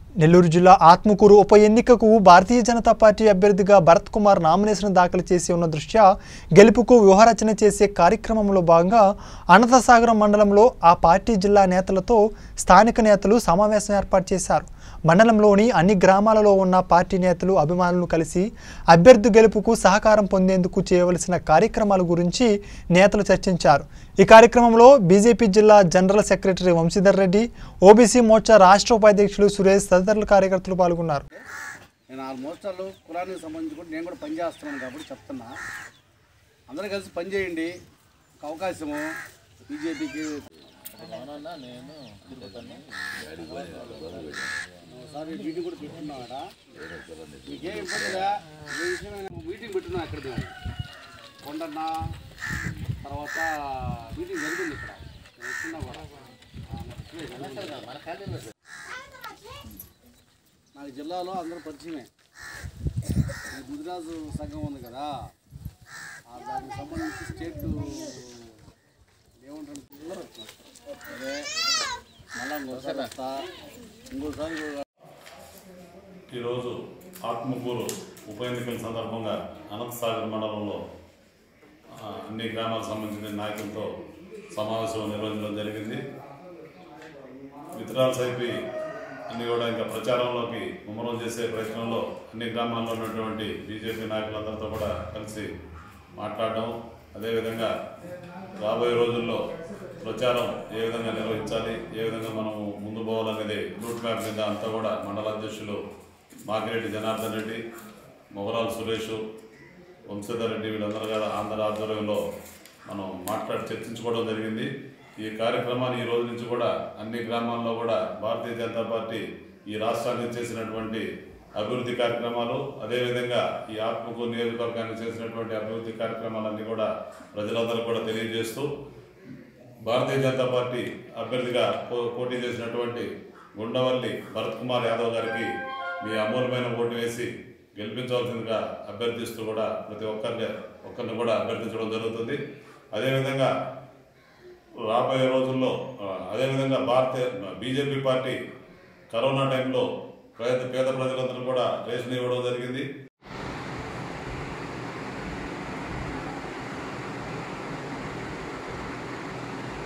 నెల్లూరు జిల్లా ఆత్మకూరు ఉప ఎన్నికకు భారతీయ జనతా పార్టీ అభ్యర్థిగా భరత్ కుమార్ నామినేషన్ దాఖలు చేసి ఉన్న దృష్ట్యా గెలుపుకు వ్యూహరచన చేసే కార్యక్రమంలో భాగంగా అనంతసాగరం మండలంలో ఆ పార్టీ జిల్లా నేతలతో స్థానిక నేతలు సమావేశం ఏర్పాటు చేశారు మండలంలోని అన్ని గ్రామాలలో ఉన్న పార్టీ నేతలు అభిమానులను కలిసి అభ్యర్థి గెలుపుకు సహకారం పొందేందుకు చేయవలసిన కార్యక్రమాల గురించి నేతలు చర్చించారు ఈ కార్యక్రమంలో బీజేపీ జిల్లా general secretary Vamshidhar Reddy OBC Morcha రాష్ట్ర ఉపాధ్యక్షులు సురేష్ తదితరుల కార్యకర్తలు పాల్గొన్నారు నేను ఆల్మోస్ట్ వాళ్ళు కులానికి సంబంధించి కూడా నేను కూడా పని చేస్తున్నాను కాబట్టి చెప్తున్నా అందరూ కలిసి పని చేయండి ఒక అవకాశము బీజేపీకి ఒకసారి మీటింగ్ కూడా పెట్టుకున్నాడా మీకేం ఇబ్బందిగా ఏ విషయమైనా మీటింగ్ పెట్టున్నాం అక్కడ మేము కొండన్న తర్వాత మీటింగ్ జరిగింది ఇక్కడ నేను వచ్చినా కూడా నాకు జిల్లాలో అందరూ పరిచయమే ఈ గుజరాత్ సంఘం ఉంది కదా ఆ దానికి సంబంధించి స్టేట్ ఏమంటారు పిల్లలు అదే మళ్ళా ఇంకోసారి వస్తా ఇంకోసారి కూడా ఈరోజు ఆత్మకూరు ఉప ఎన్నికల సందర్భంగా అనంతసాగర్ మండలంలో ఆ, అన్ని గ్రామాలకు సంబంధించిన నాయకులతో సమావేశం నిర్వహించడం జరిగింది విత్రాల్స్ అయిపోయి అన్ని కూడా ఇంకా ప్రచారంలోకి ముమ్మరం చేసే ప్రయత్నంలో అన్ని గ్రామాల్లో ఉన్నటువంటి బీజేపీ నాయకులందరితో కూడా కలిసి మాట్లాడడం అదేవిధంగా రాబోయే రోజుల్లో ప్రచారం ఏ విధంగా నిర్వహించాలి ఏ విధంగా మనం ముందు పోవాలనేది రూట్ మ్యాప్ మీద అంతా కూడా మండల అధ్యక్షులు మాకిరెడ్డి జనార్దన్ రెడ్డి మొగరాలు సురేష్ వంశధర్ రెడ్డి వీళ్ళందరూ కూడా ఆంధ్ర ఆధ్వర్యంలో మనం మాట్లాడి చర్చించుకోవడం జరిగింది ఈ కార్యక్రమాన్ని ఈ రోజు నుంచి కూడా అన్ని గ్రామాల్లో కూడా భారతీయ జనతా పార్టీ ఈ రాష్ట్రానికి చేసినటువంటి అభివృద్ధి కార్యక్రమాలు అదేవిధంగా ఈ ఆత్మకూరు నియోజకవర్గానికి చేసినటువంటి అభివృద్ధి కార్యక్రమాలన్నీ కూడా ప్రజలందరూ కూడా తెలియజేస్తూ భారతీయ జనతా పార్టీ అభ్యర్థిగా పో- పోటీ చేసినటువంటి గుండవల్లి భరత్ కుమార్ యాదవ్ గారికి మీ అమూల్యమైన ఓటు వేసి గెలిపించవలసిందిగా అభ్యర్థిస్తూ కూడా ప్రతి ఒక్కరిని ఒక్కరిని కూడా అభ్యర్థించడం జరుగుతుంది అదేవిధంగా రాబోయే రోజుల్లో ఆ, అదేవిధంగా భారతీయ బీజేపీ పార్టీ కరోనా టైంలో పేద పేద ప్రజలందరూ కూడా రేషన్ ఇవ్వడం జరిగింది